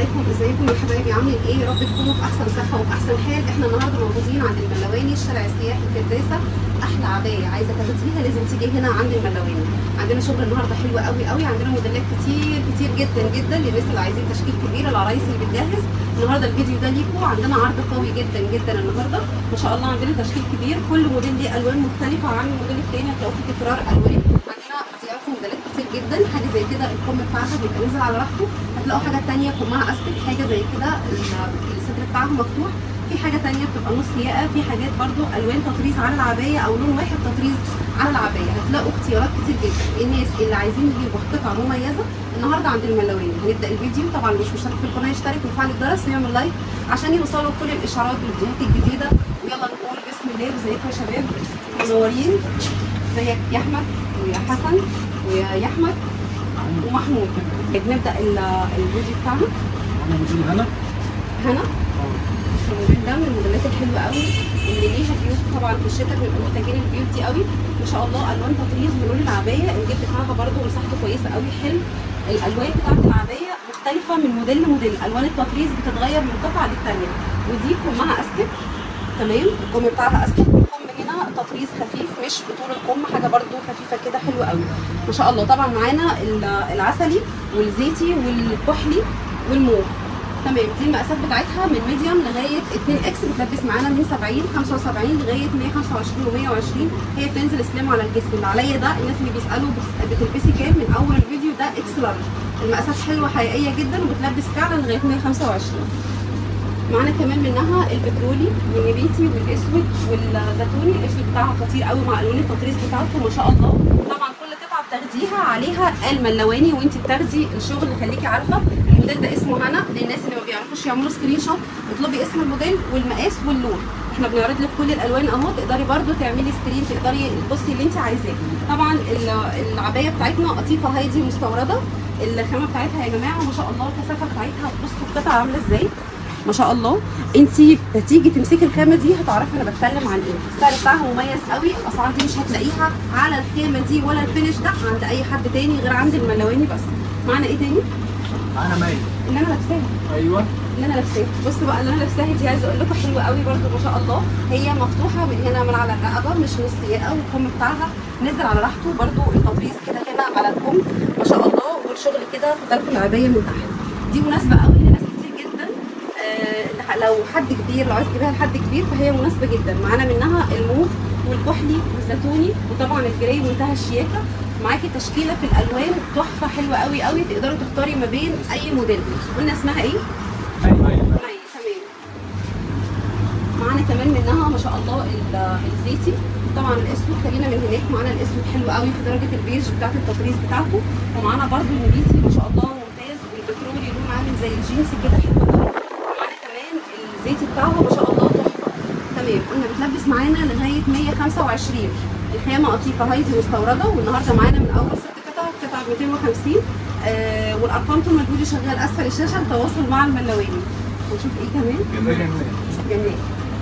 عليكم ازيكم يا حبايبي عاملين ايه يا رب تكونوا في احسن صحه وفي احسن حال احنا النهارده موجودين عند الملواني الشارع السياحي الفرداسه احلى عبايه عايزه تاخديها لازم تيجي هنا عند الملواني عندنا شغل النهارده حلو قوي قوي عندنا موديلات كتير كتير جدا جدا للناس اللي عايزين تشكيل كبير العرايس اللي بتجهز النهارده الفيديو ده ليكم عندنا عرض قوي جدا جدا النهارده ما شاء الله عندنا تشكيل كبير كل موديل ليه الوان مختلفه عن الموديل الثاني هتلاقوا فيه تكرار الوان عندنا اختيار في موديلات كتير جدا حاجه زي كده الكم بتاعها بيبقى نازل على راحته هتلاقوا حاجه ثانيه كمها اسفل حاجه زي كده الصدر بتاعها مفتوح في حاجه ثانيه بتبقى نص ياقه في حاجات برضو الوان تطريز على العبايه او لون واحد تطريز على العبايه هتلاقوا اختيارات كتير جدا الناس اللي عايزين يجيبوا قطعه مميزه النهارده عند الملواني هنبدا الفيديو طبعا مش مشترك في القناه يشترك ويفعل الجرس ويعمل لايك عشان يوصلوا كل الاشعارات بالفيديوهات الجديده ويلا نقول بسم الله وازيكم يا شباب منورين ازيك يا احمد ويا حسن ويا احمد ومحمود نبدا الفيديو بتاعنا انا مدير هنا هنا الموديل ده من الموديلات الحلوه قوي اللي ليها بيوت طبعا في الشتاء بنبقى محتاجين البيوت دي قوي ما شاء الله الوان تطريز ولون العبايه الجلد بتاعها برده مساحته كويسه قوي حلو الالوان بتاعت العبايه مختلفه من موديل لموديل الوان التطريز بتتغير من قطعه للثانيه ودي كمها استك تمام الكم بتاعها استك والكم هنا تطريز خفيف مش بطول الكم حاجه برده خفيفه كده حلوه قوي ما شاء الله طبعا معانا العسلي والزيتي والكحلي والموف تمام دي المقاسات بتاعتها من ميديوم لغايه 2 اكس بتلبس معانا من 70 75 لغايه 125 و120 هي بتنزل سليم على الجسم اللي عليا ده الناس اللي بيسالوا بتلبسي كام من اول الفيديو ده اكس لارج المقاسات حلوه حقيقيه جدا وبتلبس فعلا لغايه 125 معانا كمان منها البترولي والنبيتي والاسود والزيتوني الاسود بتاعها خطير قوي مع الوان التطريز بتاعته ما شاء الله طبعا كل قطعه بتاخديها عليها الملواني وانت بتاخدي الشغل خليكي عارفه الموديل ده اسمه هنا للناس اللي ما بيعرفوش يعملوا سكرين شوت اطلبي اسم الموديل والمقاس واللون احنا بنعرض لك كل الالوان اهو تقدري برده تعملي سكرين تقدري تبصي اللي انت عايزاه طبعا العبايه بتاعتنا قطيفه هايدي مستورده الخامه بتاعتها يا جماعه ما شاء الله الكثافه بتاعتها بصوا القطعه عامله ازاي ما شاء الله انت هتيجي تمسكي الخامه دي هتعرفي انا بتكلم عن ايه السعر بتاعها مميز قوي الاسعار دي مش هتلاقيها على الخامه دي ولا الفينش ده عند اي حد تاني غير عند الملواني بس معانا ايه تاني معانا مي اللي انا لابساها ايوه اللي انا لابساها بصوا بقى اللي انا لابساها دي عايزه اقول لكم حلوه قوي برده ما شاء الله هي مفتوحه من هنا من على الرقبه مش نص ياقه والكم بتاعها نزل على راحته برده التطريز كده هنا على الكم ما شاء الله والشغل كده في طرف العبايه من تحت دي مناسبه قوي لناس كتير جدا آه لو حد كبير لو عايز تجيبها لحد كبير فهي مناسبه جدا معانا منها الموف والكحلي والزيتوني وطبعا الجراي منتهى الشياكه معاكي تشكيله في الالوان تحفه حلوه قوي قوي تقدروا تختاري ما بين اي موديل قلنا اسمها ايه ايوه ايوه مي تمام معانا كمان منها ما شاء الله الزيتي طبعا الاسود خلينا من هناك معانا الاسود حلو قوي في درجه البيج بتاعت التطريز بتاعته ومعانا برده النبيتي ما شاء الله ممتاز والبترولي لون عامل زي الجينز كده حلو قوي ومعانا كمان الزيتي بتاعها ما شاء الله تحفه تمام قلنا بتلبس معانا لغايه 125 الخامه قطيفه هايدي مستورده والنهارده معانا من اول ست قطع قطع 250 آه والارقام طول ما الفيديو شغال اسفل الشاشه التواصل مع الملواني ونشوف ايه كمان جنات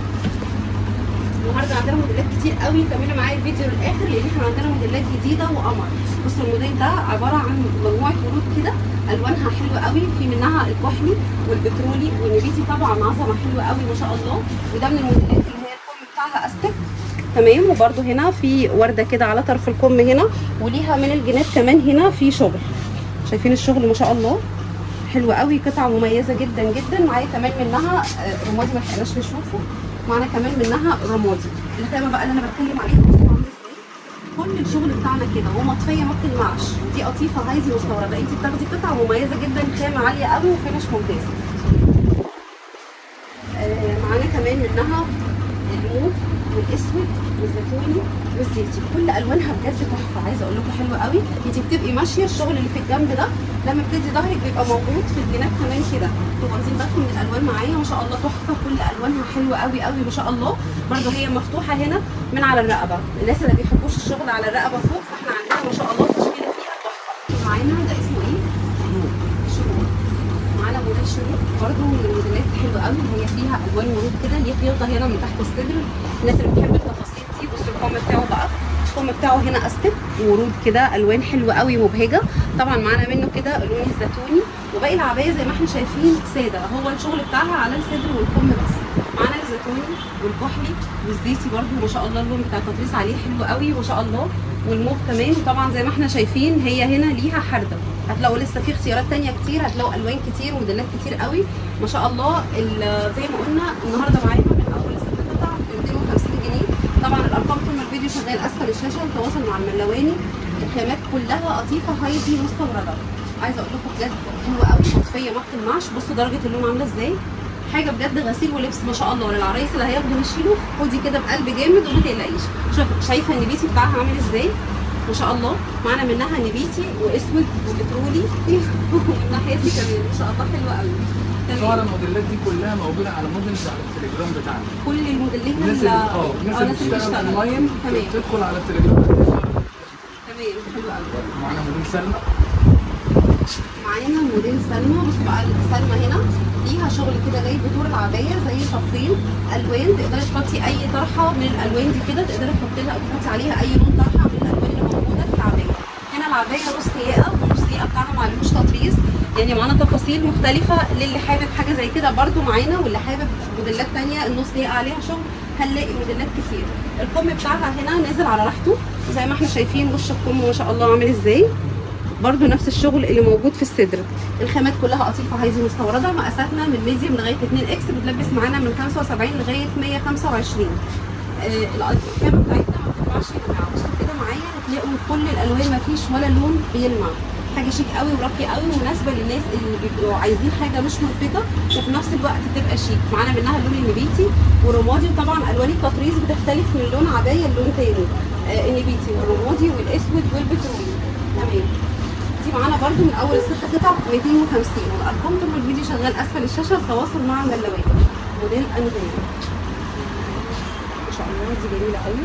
النهارده عندنا موديلات كتير قوي كملوا معايا الفيديو للاخر لان احنا عندنا موديلات جديده وقمر بصوا الموديل ده عباره عن مجموعه ورود كده الوانها حلوه قوي في منها الكحلي والبترولي والنبيتي طبعا عظمه حلوه قوي ما شاء الله وده من الموديلات اللي هي الكم بتاعها استك تمام وبرده هنا في ورده كده على طرف الكم هنا وليها من الجناب كمان هنا في شغل شايفين الشغل ما شاء الله حلوه قوي قطعه مميزه جدا جدا معايا كمان منها رمادي ما لحقناش نشوفه معانا كمان منها رمادي الخامه بقى اللي انا بتكلم عليها بصوا عامله ازاي كل الشغل بتاعنا كده ومطفيه ما بتلمعش دي قطيفه هايزي مستورده انت بتاخدي قطعه مميزه جدا خامه عاليه قوي وفينش ممتاز آه معانا كمان منها الموف والاسود والزيتوني والزيتي كل الوانها بجد تحفه عايزه اقول لكم حلوه قوي انت بتبقي ماشيه الشغل اللي في الجنب ده لما بتدي ظهرك بيبقى موجود في الجناب كمان كده انتوا واخدين بالكم من الالوان معايا ما شاء الله تحفه كل الوانها حلوه قوي قوي ما شاء الله برده هي مفتوحه هنا من على الرقبه الناس اللي بيحبوش الشغل على الرقبه فوق فاحنا عندنا ما شاء الله تشكيله فيها تحفه معانا ده اسمه ايه؟ شروق معانا موديل شروق برده من الموديلات الحلوه قوي هي فيها الوان ورود كده ليه خياطه هنا من تحت الصدر الناس اللي بتحب التفاصيل دي بصوا الكم بتاعه بقى الكم بتاعه هنا استك ورود كده الوان حلوه قوي مبهجه طبعا معانا منه كده اللون الزيتوني وباقي العبايه زي ما احنا شايفين ساده هو الشغل بتاعها على الصدر والكم بس معانا الزيتوني والكحلي والزيتي برده ما شاء الله اللون بتاع التطريز عليه حلو قوي ما شاء الله والموف كمان وطبعا زي ما احنا شايفين هي هنا ليها حرده هتلاقوا لسه في اختيارات تانية كتير هتلاقوا الوان كتير وموديلات كتير قوي ما شاء الله ال- زي ما قلنا النهارده معانا من اول ست قطع ب 250 جنيه طبعا الارقام طول ما الفيديو شغال اسفل الشاشه التواصل مع الملواني الخامات كلها قطيفه هايدي مستورده عايزه اقول لكم بجد حلوه قوي مطفيه ما بتلمعش بصوا درجه اللون عامله ازاي حاجه بجد غسيل ولبس ما شاء الله للعرايس اللي هياخدوا يشيلوا خدي كده بقلب جامد وما تقلقيش شوف شايفه النبيتي بتاعها عامل ازاي ما شاء الله معانا منها نبيتي واسود وبترولي ونحاسي كمان ما شاء الله حلوه قوي صور تمام الموديلات دي كلها موجوده على موديلز على التليجرام بتاعنا كل الموديلين الناس اللي اه الناس اللي بتشتغل اونلاين تمام تدخل على التليجرام تمام حلو قوي معانا موديل سلمى معانا موديل سلمى بصوا بقى سلمى هنا ليها شغل كده جاي بدور العبايه زي صفين الوان تقدري تحطي اي طرحه من الالوان دي كده تقدري تحطي لها او تحطي عليها اي لون طرحه من الالوان اللي موجوده في العبايه هنا العبايه نص ضيقه والنص ضيقه بتاعها معلوش تطريز يعني معانا تفاصيل مختلفه للي حابب حاجه زي كده برده معانا واللي حابب موديلات تانية النص ضيقه عليها شغل هنلاقي موديلات كتير الكم بتاعها هنا نازل على راحته زي ما احنا شايفين وش الكم ما شاء الله عامل ازاي برضو نفس الشغل اللي موجود في الصدر الخامات كلها قطيفه هايزي مستورده مقاساتنا من ميديوم لغايه 2 اكس بتلبس معانا من 75 لغايه 125 آه الخامه بتاعتنا ما بتطلعش يا جماعه بصوا كده معايا هتلاقوا كل الالوان ما فيش ولا لون بيلمع حاجه شيك قوي وراقيه قوي ومناسبه للناس اللي بيبقوا عايزين حاجه مش ملفته وفي نفس الوقت تبقى شيك معانا منها اللون النبيتي والرمادي وطبعا الوان التطريز بتختلف من لون عبايه للون تاني آه النبيتي والرمادي والاسود والبترولي تمام دي معانا برده من اول الست قطع 250 والارقام طول ما الفيديو شغال اسفل الشاشه التواصل مع الملوان موديل انغام ما شاء الله دي جميله قوي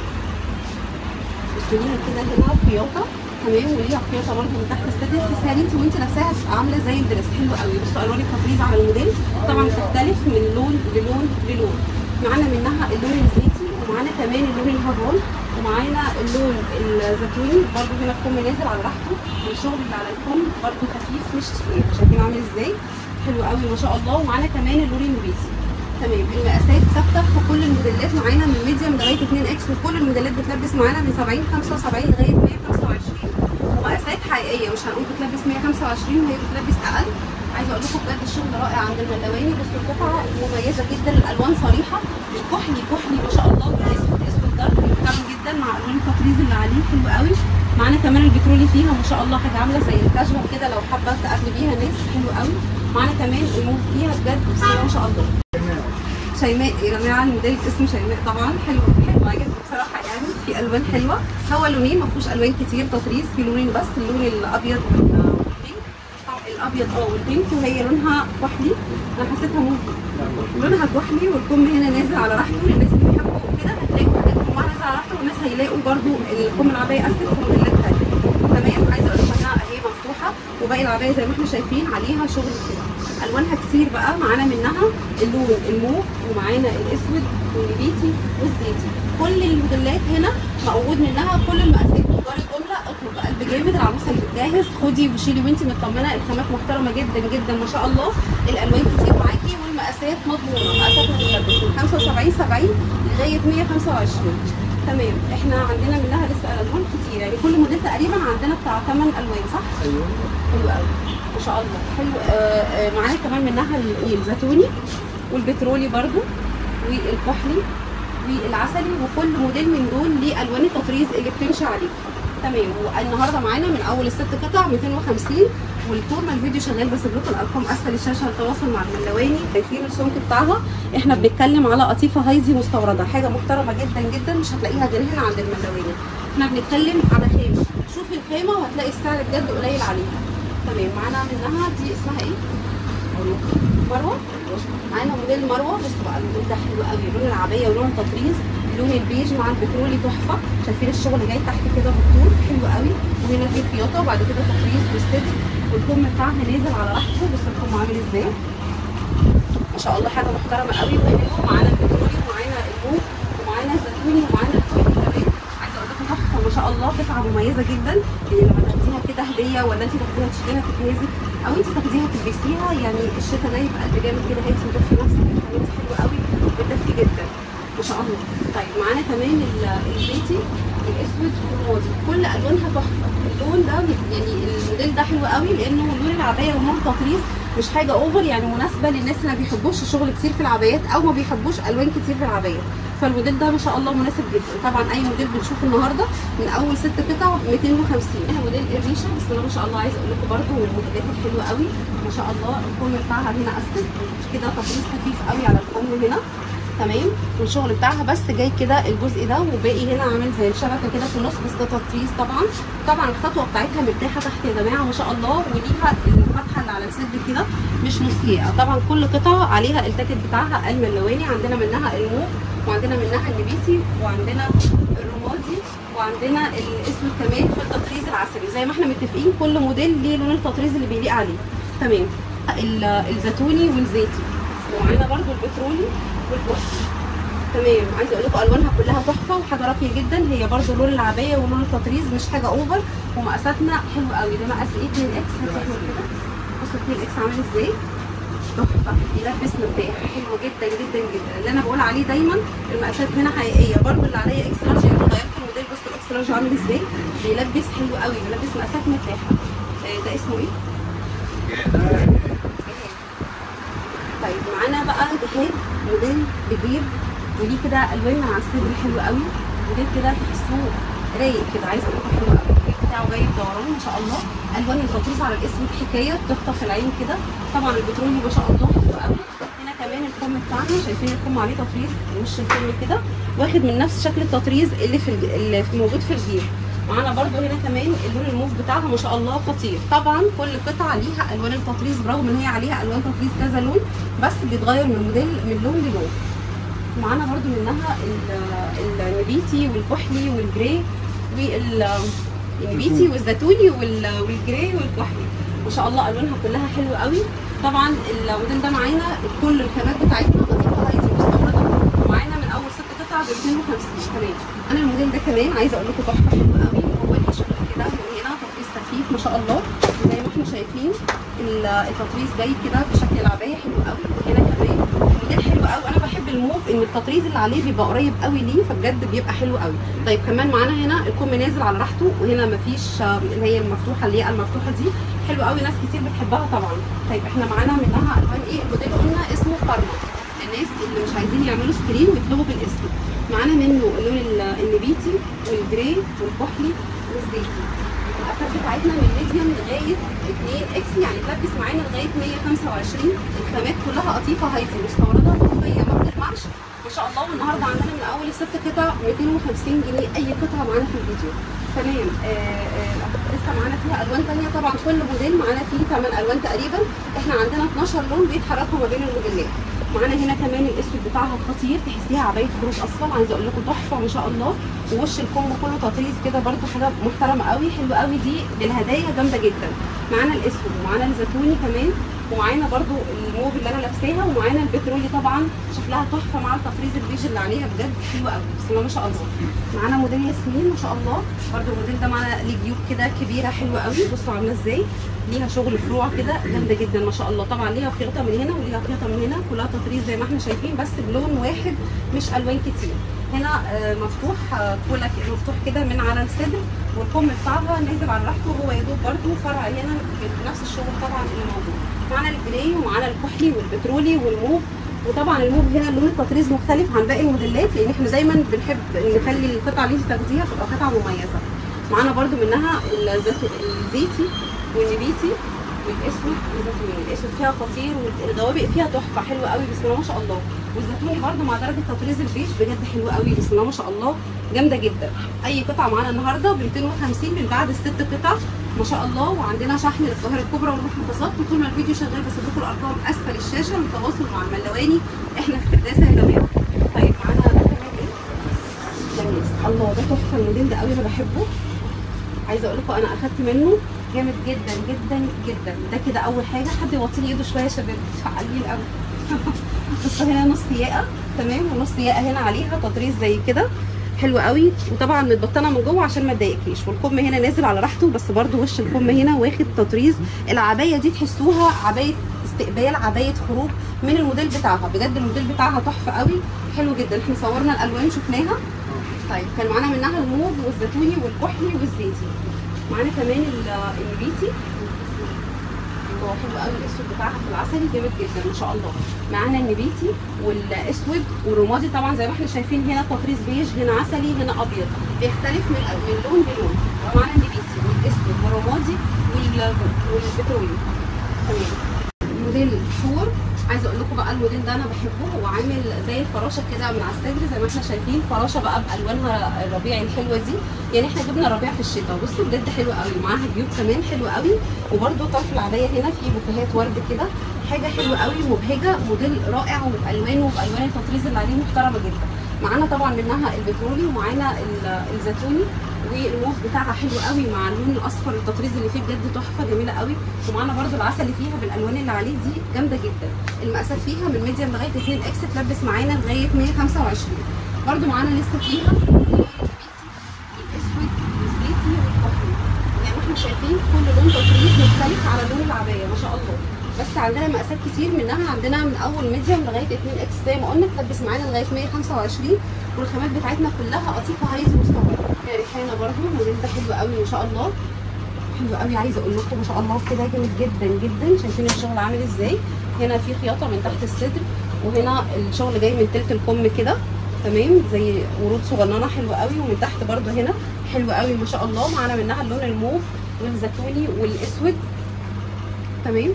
بصوا ليها كده هنا خياطه تمام وليها خياطه برده من تحت الصدر تحسها ان انت وانت لابساها هتبقى عامله زي الدرس حلو قوي بصوا الوان التطريز على الموديل طبعا بتختلف من لون للون للون معانا منها اللون الزيتي ومعانا كمان اللون الهرول ومعانا اللون الزيتوني برضو هنا الكم نازل على راحته والشغل اللي على الكم برضو خفيف مش تقيل شايفين عامل ازاي حلو قوي ما شاء الله ومعانا كمان اللون النبيتي تمام المقاسات ثابته في كل الموديلات معانا من ميديوم لغايه 2 اكس وكل الموديلات بتلبس معانا من 70 75 لغايه 125 ومقاسات حقيقيه مش هنقول بتلبس 125 وهي بتلبس اقل عايزه اقول لكم بجد الشغل رائع عند الملواني بصوا القطعه مميزه جدا الالوان صريحه الكحلي كحلي ما شاء الله والاسود اسود دارك محترم جدا مع الوان التطريز اللي عليه حلو قوي معانا كمان البترولي فيها ما شاء الله حاجه عامله زي الكاجوال كده لو حابه تقابلي بيها ناس حلو قوي معانا كمان الموف فيها بجد بسم الله ما شاء الله شيماء يا جماعه الموديل اسمه شيماء طبعا حلو حلو عجبني بصراحه يعني في الوان حلوه هو لونين ما فيهوش الوان كتير تطريز في لونين بس اللون الابيض والبينك طبعا الابيض اه والبينك وهي لونها كحلي انا حسيتها موف لونها كحلي والكم هنا نازل على راحته للناس اللي بيحبوا كده هتلاقوا حاجات كمها نازل على راحته والناس هيلاقوا برده الكم العبايه اسد في موديلات تانيه تمام عايزه اقول لكم انها اهي مفتوحه وباقي العبايه زي ما احنا شايفين عليها شغل كده الوانها كتير بقى معانا منها اللون الموف ومعانا الاسود والنبيتي والزيتي كل الموديلات هنا موجود منها كل المقاسات تجار الجمله اطلب بقلب جامد العروسه اللي بتجهز خدي وشيلي وانت مطمنه الخامات محترمه جدا جدا ما شاء الله الالوان كتير معاكي والمقاسات مضمونه مقاسات متلبس من 75 70 لغايه 125 تمام احنا عندنا منها لسه الوان كتير يعني كل موديل تقريبا عندنا بتاع 8 الوان صح؟ ايوه حلو قوي ما شاء الله حلو آه آه معانا كمان منها ال- الزيتوني والبترولي برضو والكحلي والعسلي وكل موديل من دول ليه الوان التطريز اللي بتمشي عليه تمام والنهارده معانا من اول الست قطع 250 والطول ما الفيديو شغال بس لكم الارقام اسفل الشاشه التواصل مع الملواني شايفين السمك بتاعها احنا بنتكلم على قطيفه هايزي مستورده حاجه محترمه جدا جدا مش هتلاقيها غير هنا عند الملواني احنا بنتكلم على خامه شوفي الخامه وهتلاقي السعر بجد قليل عليها تمام معانا منها دي اسمها ايه؟ مروه معانا موديل مروه بص بقى اللون ده حلو قوي لون العبايه ولون التطريز لون البيج مع البترولي تحفه شايفين الشغل جاي تحت كده بالطول حلو قوي وهنا في خياطه وبعد كده تطريز بالصدر والكم بتاعها نازل على راحته بص الكم عامل ازاي ما شاء الله حاجه محترمه قوي وهنا معانا البترولي ومعانا الموف ومعانا الزيتوني ومعانا الكويت كمان عايزه اقول لكم تحفه ما شاء الله قطعه مميزه جدا يعني لما تاخديها كده هديه ولا انت تاخديها تشتريها في جهازك او انت تاخديها تلبسيها يعني الشتا ده يبقى قلب جامد كده هاتي ودفي نفسك الحاجات حلوه قوي بتدفي جدا ما شاء الله طيب معانا كمان ال- البيتي الاسود والرمادي كل الوانها تحفه اللون ده يعني الموديل ده حلو قوي لانه لون العبايه ولون التطريز مش حاجه اوفر يعني مناسبه للناس اللي ما بيحبوش الشغل كتير في العبايات او ما بيحبوش الوان كتير في العبايه فالموديل ده ما شاء الله مناسب جدا طبعا اي موديل بنشوفه النهارده من اول ست قطع 250 هنا موديل الريشه بسم الله ما شاء الله عايزه اقول لكم برده من الموديلات الحلوه قوي ما شاء الله الكم بتاعها هنا اسود كده تطريز خفيف قوي على الكم هنا تمام والشغل بتاعها بس جاي كده الجزء ده وباقي هنا عامل زي الشبكه كده في النص بس ده تطريز طبعا طبعا الخطوه بتاعتها مرتاحه تحت يا جماعه ما شاء الله وليها الفتحه اللي على الصدر كده مش نصيقه طبعا كل قطعه عليها التاكت بتاعها الملوني عندنا منها الموف وعندنا منها النبيتي وعندنا الرمادي وعندنا الاسود كمان في التطريز العسلي زي ما احنا متفقين كل موديل ليه لون التطريز اللي بيليق عليه تمام ال- الزيتوني والزيتي ومعانا برده البترولي والبوش تمام عايزه اقول لكم الوانها كلها تحفه وحاجه راقيه جدا هي برده لون العبايه ولون التطريز مش حاجه اوفر ومقاساتنا حلوه قوي ده مقاس 2 اكس هتاخد كده بصوا 2 اكس عامل ازاي تحفه يلبس مرتاح حلو جدا جدا جدا اللي انا بقول عليه دايما المقاسات هنا حقيقيه برضو اللي عليا اكس لارج يعني غيرت الموديل بصوا الاكس لارج عامل ازاي بيلبس حلو قوي بيلبس مقاسات مرتاحه آه، ده اسمه ايه؟ طيب معانا بقى جهاد موديل بجيب وليه كده الوان على الصدر حلو قوي موديل كده تحسوه رايق كده عايزه اقول لكم حلو قوي الجيب بتاعه جاي بدوران ما شاء الله الوان التطريز على الاسود حكايه تخطف العين كده طبعا البترولي ما شاء الله حلو قوي هنا كمان الكم بتاعنا شايفين الكم عليه تطريز وش الكم كده واخد من نفس شكل التطريز اللي في الج- اللي في- موجود في الجيب معانا برضو هنا كمان اللون الموف بتاعها ما شاء الله خطير طبعا كل قطعه ليها الوان التطريز برغم ان هي عليها الوان تطريز كذا لون بس بيتغير من موديل من لون للون معانا برضو منها ال- النبيتي والكحلي والجراي وال النبيتي والزيتوني وال- والجراي والكحلي ما شاء الله الوانها كلها حلوه قوي طبعا الموديل ده معانا كل الخامات بتاعتنا قطيفه هايتي مستورده ومعانا من اول ست قطع ب 250 تمام انا الموديل ده كمان عايزه اقول لكم تحفه حلوه قوي هو ليه شغل كده من هنا تطريز خفيف ما شاء الله زي ما احنا شايفين ال- التطريز جاي كده بشكل العبايه حلو قوي وهنا كمان موديل حلو قوي انا بحب الموف ان التطريز اللي عليه بيبقى قريب قوي ليه فبجد بيبقى حلو قوي طيب كمان معانا هنا الكم نازل على راحته وهنا مفيش آه، اللي هي المفتوحه اللي هي المفتوحه دي حلو قوي ناس كتير بتحبها طبعا طيب احنا معانا منها الوان ايه الموديل قلنا اسمه كارما الناس اللي مش عايزين يعملوا سكرين ويطلبوا بالاسم معانا منه اللون ال- النبيتي والجراي والكحلي والزيتي الاساس بتاعتنا من ميديوم لغايه 2 اكس يعني تلبس معانا لغايه 125 الخامات كلها قطيفه هايتي مستورده طبيه ما بتلمعش ما شاء الله والنهارده عندنا من اول الست قطع 250 جنيه اي قطعه معانا في الفيديو تمام آه آه لسه معانا فيها الوان ثانيه طبعا كل موديل معانا فيه 8 الوان تقريبا احنا عندنا 12 لون بيتحركوا ما بين الموديلات معانا هنا كمان الاسود بتاعها خطير تحسيها عبايه خروج اصفر عايزه اقول لكم تحفه ما شاء الله ووش الكم كله تطريز كده برده حاجه محترمه قوي حلوه قوي دي للهدايا جامده جدا معانا الاسود ومعانا الزيتوني كمان ومعانا برده الموف اللي انا لابساها ومعانا البترولي طبعا شكلها تحفه مع التطريز البيج اللي عليها بجد حلوه قوي بسم الله ما شاء الله معانا موديل ياسمين ما شاء الله برده الموديل ده معانا ليه جيوب كده كبيره حلوه قوي بصوا عامله ازاي ليها شغل فروع كده جامده جدا ما شاء الله طبعا ليها خياطه من هنا وليها خياطه من هنا كلها تطريز زي ما احنا شايفين بس بلون واحد مش الوان كتير هنا آه، مفتوح آه، كولا ك- مفتوح كده من على الصدر والكم بتاعها نازل على راحته هو يا دوب برده فرع هنا بنفس الشغل طبعا اللي موجود معانا الجراي ومعانا الكحلي والبترولي والموف وطبعا الموف هنا لون التطريز مختلف عن باقي الموديلات لان احنا دايما بنحب نخلي القطعه اللي انت تاخديها تبقى قطعه مميزه معانا برده منها الزيت- الزيتي والنبيتي والاسود والزيتوني الاسود فيها خطير والغوابق فيها تحفه حلوه قوي بسم الله ما شاء الله والزيتوني برده مع درجه تطريز البيج بجد حلوه قوي بسم الله ما شاء الله جامده جدا اي قطعه معانا النهارده ب 250 من بعد الست قطع ما شاء الله وعندنا شحن للقاهره الكبرى والمحافظات وطول ما الفيديو شغال بسيب لكم الارقام اسفل الشاشه للتواصل مع الملواني احنا في كرداسه يا جماعه طيب معانا ده كمان ايه؟ جميل الله ده تحفه الموديل ده قوي انا بحبه عايزه اقول لكم انا اخدت منه جامد جدا جدا جدا ده كده اول حاجه حد يوطي لي ايده شويه يا شباب فعالين قوي بس هنا نص ياقه تمام ونص ياقه هنا عليها تطريز زي كده حلو قوي وطبعا متبطنه من جوه عشان ما تضايقكيش والكم هنا نازل على راحته بس برده وش الكم هنا واخد تطريز العبايه دي تحسوها عبايه استقبال عبايه خروج من الموديل بتاعها بجد الموديل بتاعها تحفه قوي حلو جدا احنا صورنا الالوان شفناها طيب كان معانا منها الموف والزيتوني والكحلي والزيتي معانا كمان ال- النبيتي هو حلو قوي الاسود بتاعها في العسلي جامد جدا ما شاء الله معانا النبيتي والاسود والرمادي طبعا زي ما احنا شايفين هنا تطريز بيج هنا عسلي هنا ابيض بيختلف من من لون للون معانا النبيتي والاسود والرمادي وال- والبترولي تمام موديل شور عايزه اقول لكم بقى الموديل ده انا بحبه هو عامل زي الفراشه كده من على الصدر زي ما احنا شايفين فراشه بقى بالوانها الربيعي الحلوه دي يعني احنا جبنا الربيع في الشتاء بصوا بجد حلو قوي معاها جيوب كمان حلو قوي وبرده طرف العبايه هنا في بوكيهات ورد كده حاجه حلوه قوي مبهجه موديل رائع وبالوانه وبالوان التطريز اللي عليه محترمه جدا معانا طبعا منها البترولي ومعانا ال- الزيتوني والموف بتاعها حلو قوي مع اللون الاصفر التطريز اللي فيه بجد تحفه جميله قوي ومعانا برده العسل اللي فيها بالالوان اللي عليه دي جامده جدا المقاسات فيها من ميديم لغايه 2 اكس تلبس معانا لغايه 125 برده معانا لسه فيها الاسود والزيتي والكحلي زي ما احنا شايفين كل لون تطريز مختلف على لون العبايه ما شاء الله بس عندنا مقاسات كتير منها عندنا من اول ميديم لغايه 2 اكس زي ما قلنا تلبس معانا لغايه 125 والخامات بتاعتنا كلها قطيفه هايز مستورده ريحانه برده الموديل ده حلو قوي ما شاء الله حلو قوي عايزه اقول لكم ما شاء الله كده جامد جدا جدا شايفين الشغل عامل ازاي هنا في خياطه من تحت الصدر وهنا الشغل جاي من تلت الكم كده تمام زي ورود صغننه حلوه قوي ومن تحت برده هنا حلو قوي ما شاء الله معانا منها اللون الموف والزيتوني والاسود تمام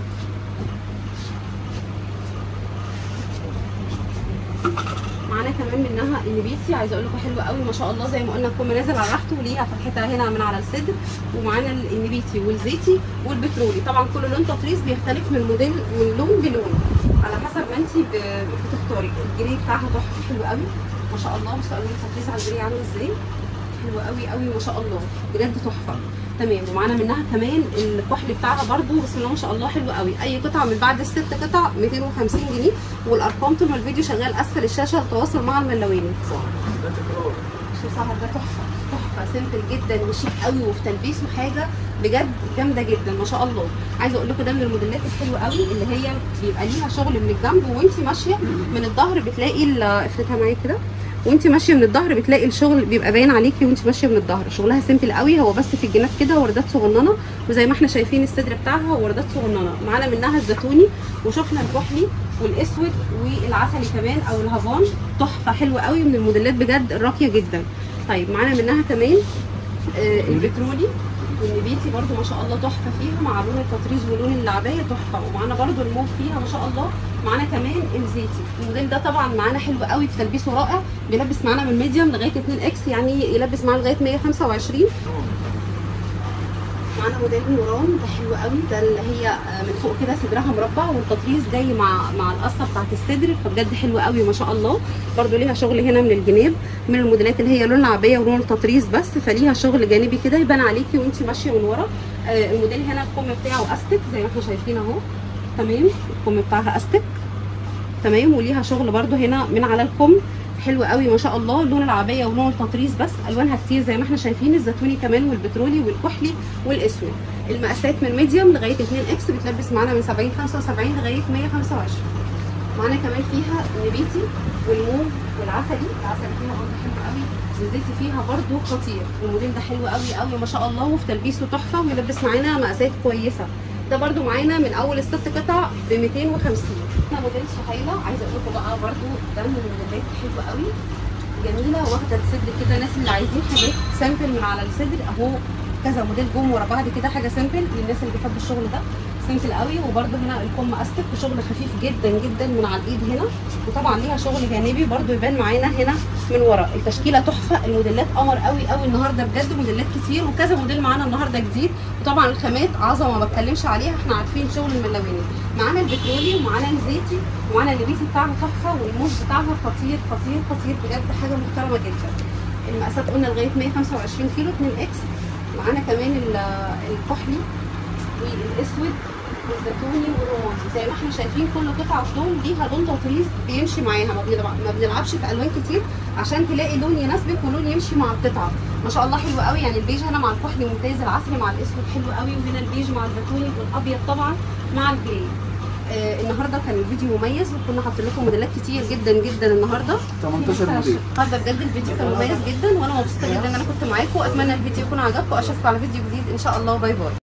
معانا كمان منها النبيتي عايزه اقول لكم حلوه قوي ما شاء الله زي ما قلنا الكم نازل على راحته وليها فتحتها هنا من على الصدر ومعانا النبيتي والزيتي والبترولي طبعا كل لون تطريز بيختلف من موديل من لون بلون على حسب ما انت بتختاري الجري بتاعها تحفه حلو قوي ما شاء الله بصوا الوان التطريز على الجري عامل ازاي حلو قوي قوي ما شاء الله بجد تحفه تمام ومعانا منها كمان الكحل بتاعها برده بسم الله ما شاء الله حلو قوي اي قطعه من بعد الست قطع 250 جنيه والارقام طول ما الفيديو شغال اسفل الشاشه التواصل مع الملواني ده تكرار شو سهر ده تحفه تحفه سيمبل جدا وشيك قوي وفي تلبيسه حاجه بجد جامده جدا ما شاء الله عايزه اقول لكم ده من الموديلات الحلوه قوي اللي هي بيبقى ليها شغل من الجنب وانت ماشيه من الظهر بتلاقي ال- افتحها معايا كده وانت ماشيه من الظهر بتلاقي الشغل بيبقى باين عليكي وانت ماشيه من الظهر شغلها سيمبل قوي هو بس في الجناب كده وردات صغننه وزي ما احنا شايفين الصدر بتاعها وردات صغننه معانا منها الزيتوني وشفنا الكحلي والاسود والعسلي كمان او الهافان تحفه حلوه قوي من الموديلات بجد الراقيه جدا طيب معانا منها كمان آه البترولي والنبيتي برده ما شاء الله تحفه فيها مع لون التطريز ولون العبايه تحفه ومعانا برده الموف فيها ما شاء الله معانا كمان الزيتي الموديل ده طبعا معانا حلو قوي في تلبيسه رائع بيلبس معانا من ميديوم لغايه 2 اكس يعني يلبس معانا لغايه 125 معانا موديل نوران ده حلو قوي ده اللي هي آه، من فوق كده صدرها مربع والتطريز جاي مع مع القصه بتاعت الصدر فبجد حلو قوي ما شاء الله برده ليها شغل هنا من الجناب من الموديلات اللي هي لون العبايه ولون التطريز بس فليها شغل جانبي كده يبان عليكي وانت ماشيه من ورا آه، الموديل هنا الكم بتاعه استك زي ما احنا شايفين اهو تمام الكم بتاعها استك تمام وليها شغل برده هنا من على الكم حلو قوي ما شاء الله لون العبايه ولون التطريز بس الوانها كتير زي ما احنا شايفين الزيتوني كمان والبترولي والكحلي والاسود المقاسات من ميديوم لغايه 2 اكس بتلبس معانا من 70 75 لغايه 125 معانا كمان فيها النبيتي والموف والعسلي العسلي فيها برضه حلو قوي والزيتي فيها برضه خطير الموديل ده حلو قوي قوي ما شاء الله وفي تلبيسه تحفه ويلبس معانا مقاسات كويسه ده برضو معانا من اول الست قطع ب 250 احنا موديل سهيله عايزه اقول لكم بقى برضو ده من الموديلات حلوه قوي جميله واخده الصدر كده الناس اللي عايزين حاجات سامبل من على الصدر اهو كذا موديل جم ورا بعض كده حاجه سامبل للناس اللي بيحبوا الشغل ده سامبل قوي وبرده هنا الكم استك وشغل خفيف جدا جدا من على الايد هنا وطبعا ليها شغل جانبي برده يبان معانا هنا من ورا التشكيله تحفه الموديلات قمر قوي قوي النهارده بجد موديلات كتير وكذا موديل معانا النهارده جديد وطبعا الخامات عظمه ما بتكلمش عليها احنا عارفين شغل الملوني معانا البترولي ومعانا الزيتي ومعانا اللبيسي بتاعها تحفه والموز بتاعها خطير خطير خطير بجد حاجه محترمه جدا المقاسات قلنا لغايه 125 كيلو 2 اكس معانا كمان ال- الكحلي والاسود والزيتوني والرمادي زي ما احنا شايفين كل قطعه لون ليها لون تطريز بيمشي معاها ما بنلعب- ما بنلعبش في الوان كتير عشان تلاقي لون يناسبك ولون يمشي مع القطعه ما شاء الله حلو قوي يعني البيج هنا مع الكحلي ممتاز العسلي مع الاسود حلو قوي وهنا البيج مع الزيتوني والابيض طبعا مع الجراي آه النهارده كان الفيديو مميز وكنا حاطين لكم موديلات كتير جدا جدا النهارده 18 موديل النهارده بجد الفيديو كان مميز جدا وانا مبسوطه جدا ان انا كنت معاكم اتمنى الفيديو يكون عجبكم اشوفكم على فيديو جديد ان شاء الله باي باي